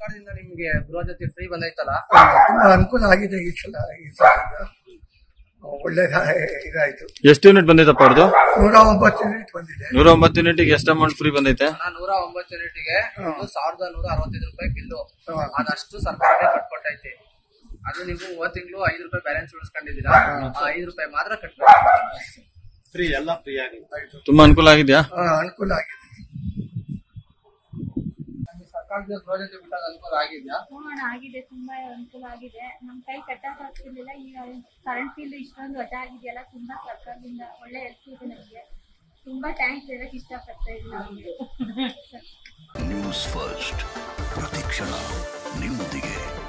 ಸರ್ಕಾರದಿಂದ ನಿಮ್ಗೆ ಗೃಹ ಜೊತೆ ಫ್ರೀ ಬಂದೈತಲ್ಲ ತುಂಬಾ ಅನುಕೂಲ ಆಗಿದೆ ಈ ಸಲ ಈ ಸಲ ಒಳ್ಳೆ ಇದಾಯ್ತು ಎಷ್ಟು ಯೂನಿಟ್ ಬಂದೈತಪ್ಪ ಅವ್ರದ್ದು ನೂರ ಒಂಬತ್ತು ಯೂನಿಟ್ ಬಂದಿದೆ ನೂರ ಒಂಬತ್ತು ಯೂನಿಟ್ಗೆ ಎಷ್ಟು ಅಮೌಂಟ್ ಫ್ರೀ ಬಂದೈತೆ ನಾನು ನೂರ ಒಂಬತ್ತು ಯೂನಿಟ್ಗೆ ಒಂದು ಸಾವಿರದ ನೂರ ಅರವತ್ತೈದು ರೂಪಾಯಿ ಬಿಲ್ಲು ಅದಷ್ಟು ಸರ್ಕಾರನೇ ಕಟ್ಕೊಟ್ಟೈತೆ ಅದು ನೀವು ಮೂವತ್ತು ತಿಂಗಳು ಐದು ರೂಪಾಯಿ ಬ್ಯಾಲೆನ್ಸ್ ಉಳಿಸ್ಕೊಂಡಿದ್ದೀರಾ ಆ ಐದು ರೂಪಾಯಿ ಮಾತ್ರ ಕಟ್ಬೇಕು ಫ್ರೀ ಎಲ್ಲ ಫ್ರೀ ಆಗಿದೆ ತುಂಬಾ ಅನುಕೂಲ ಆಗಿದ್ಯಾ ಹಾ, ಅನುಕೂಲ ಆಗಿದೆ ನಮ್ಗೆ ಸರ್ಕಾರದ ಗೃಹ ಜೊತೆ ಬಿಟ್ಟಾಗ ಅನುಕೂಲ ಆಗಿದ್ಯಾ ಹ್ಞೂ ಆಗಿದೆ ತುಂಬಾ ಅನುಕೂಲ ಆಗಿದೆ ನಮ್ ಕೈ ಕಟ್ಟಕ್ ಆಗ್ತಿರ್ಲಿಲ್ಲ ಈಗ ಕರೆಂಟ್ ಬಿಲ್ ಇಷ್ಟೊಂದು ವಜಾ ಆಗಿದೆಯಲ್ಲ ತುಂಬಾ ಸರ್ಕಾರದಿಂದ ಒಳ್ಳೆ ಹೆಲ್ಪ್ ಇದೆ ನಮ್ಗೆ ತುಂಬಾ ಥ್ಯಾಂಕ್ಸ್ ಹೇಳಕ್ ಇಷ್ಟಪಡ್ತಾ ಇದ್ದೀನಿ ನ್ಯೂಸ್ ಫಸ್ಟ್ ಪ್ರತಿಕ್ಷಣ ನಿಮ್ಮೊಂದಿಗೆ